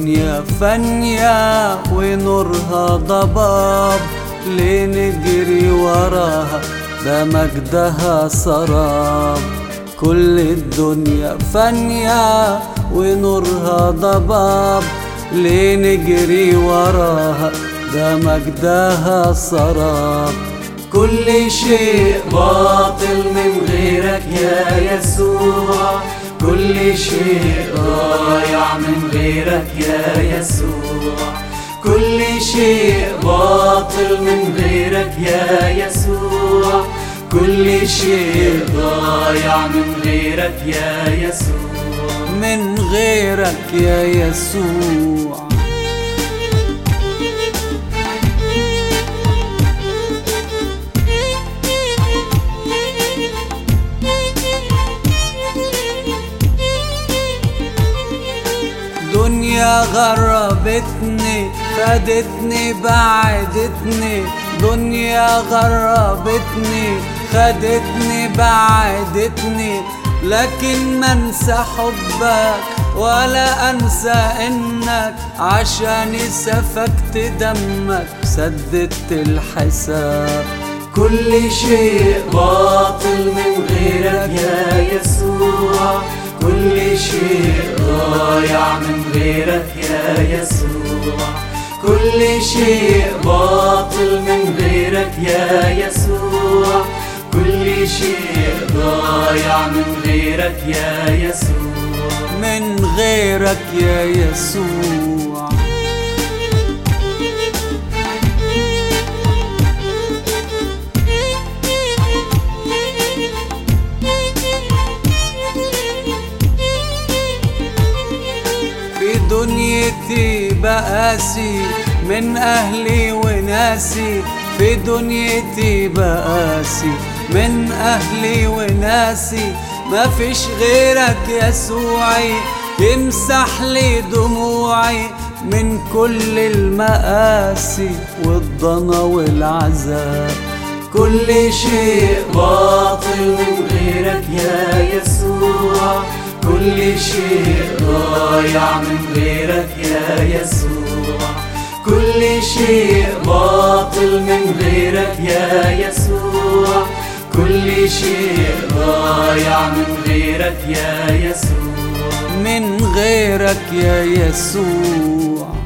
دنيا فانية ونورها ضباب ليه نجري وراها ده مجدها سراب كل الدنيا فانية ونورها ضباب ليه نجري وراها ده مجدها سراب كل شيء باطل من غيرك يا يسوع كل شيء ضايع من غيرك يا يسوع كل شيء باطل من غيرك يا يسوع كل شيء ضايع من غيرك يا يسوع من غيرك يا يسوع دنيا غربتني خدتني بعدتني دنيا غربتني خدتني بعدتني لكن ما انسى حبك ولا انسى انك عشان سفكت دمك سددت الحساب كل شيء باطل من غيرك يا يسوع كل شيء ضايع من غيرك يا يسوع كل شيء باطل من غيرك يا يسوع كل شيء ضايع من غيرك يا يسوع من غيرك يا يسوع في دنيتي بقاسي من أهلي وناسي في دنيتي بقاسي من أهلي وناسي ما فيش غيرك يسوعي يمسح لي دموعي من كل المآسي والضنا والعذاب كل شيء باطل من غيرك يا يسوع كل شيء ضايع من غيرك يا يسوع كل شيء باطل من غيرك يا يسوع كل شيء ضايع من غيرك يا يسوع من غيرك يا يسوع